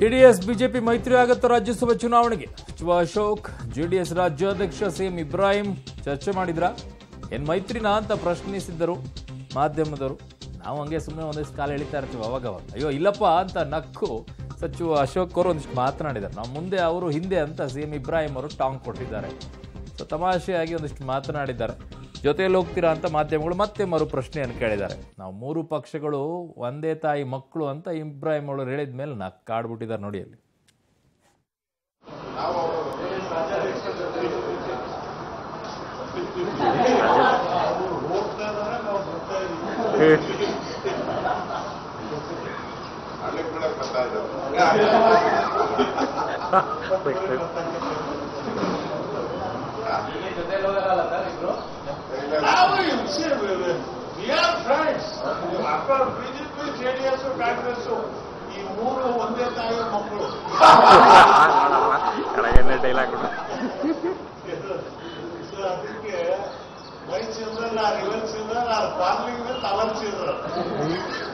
JDS BJP ಮೈತ್ರಿ ಆಗತ್ತ ರಾಜ್ಯಸಭಾ ಚುನಾವಣೆಗೆ ಸಚಿವ ಅಶೋಕ್ ಜೆಡಿಎಸ್ ರಾಜ್ಯಾಧ್ಯಕ್ಷ ಸಿಎಂ ಇಬ್ರಾಹಿಂ ಚರ್ಚೆ ಮಾಡಿದ್ರ ಏನ್ ಮೈತ್ರಿನಾ ಅಂತ ಪ್ರಶ್ನಿಸಿದ್ದರು ಮಾಧ್ಯಮದವರು ನಾವು ಹಂಗೆ ಸುಮ್ಮನೆ ಒಂದಿಷ್ಟು ಕಾಲ ಎಳಿತಾ ಇರ್ತೀವಿ ಅವಾಗ ಅವಾಗ ಅಯ್ಯೋ ಇಲ್ಲಪ್ಪ ಅಂತ ನಕ್ಕು ಸಚಿವ ಅಶೋಕ್ ಅವರು ಒಂದಿಷ್ಟು ಮಾತನಾಡಿದ್ದಾರೆ ನಾವು ಮುಂದೆ ಅವರು ಹಿಂದೆ ಅಂತ ಸಿಎಂ ಇಬ್ರಾಹಿಂ ಅವರು ಟಾಂಗ್ ಕೊಟ್ಟಿದ್ದಾರೆ ಸೊ ತಮಾಷೆಯಾಗಿ ಒಂದಿಷ್ಟು ಮಾತನಾಡಿದ್ದಾರೆ ಜೊತೆಯಲ್ಲಿ ಹೋಗ್ತೀರಾ ಅಂತ ಮಾಧ್ಯಮಗಳು ಮತ್ತೆ ಮರು ಪ್ರಶ್ನೆಯನ್ನು ಕೇಳಿದ್ದಾರೆ ನಾವು ಮೂರು ಪಕ್ಷಗಳು ಒಂದೇ ತಾಯಿ ಮಕ್ಕಳು ಅಂತ ಇಬ್ರಾಹಿಂ ಅವರು ಹೇಳಿದ ಮೇಲೆ ನಕ್ಕಾಡ್ಬಿಟ್ಟಿದ್ದಾರೆ ನೋಡಿ ಅಲ್ಲಿ ಹಳ್ಳಿ ಕೂಡ ಬರ್ತಾ ಇದ್ದಾರೆ ನಾವು we are friends after BJP JDS Congress ಈ ಮೂರು ಒಂದೇ ತಾಯಿಯ ಮಕ್ಕಳು ಡೈಲಾಗ್ ಸೊ ಅದಕ್ಕೆ why children are even children are farming with our children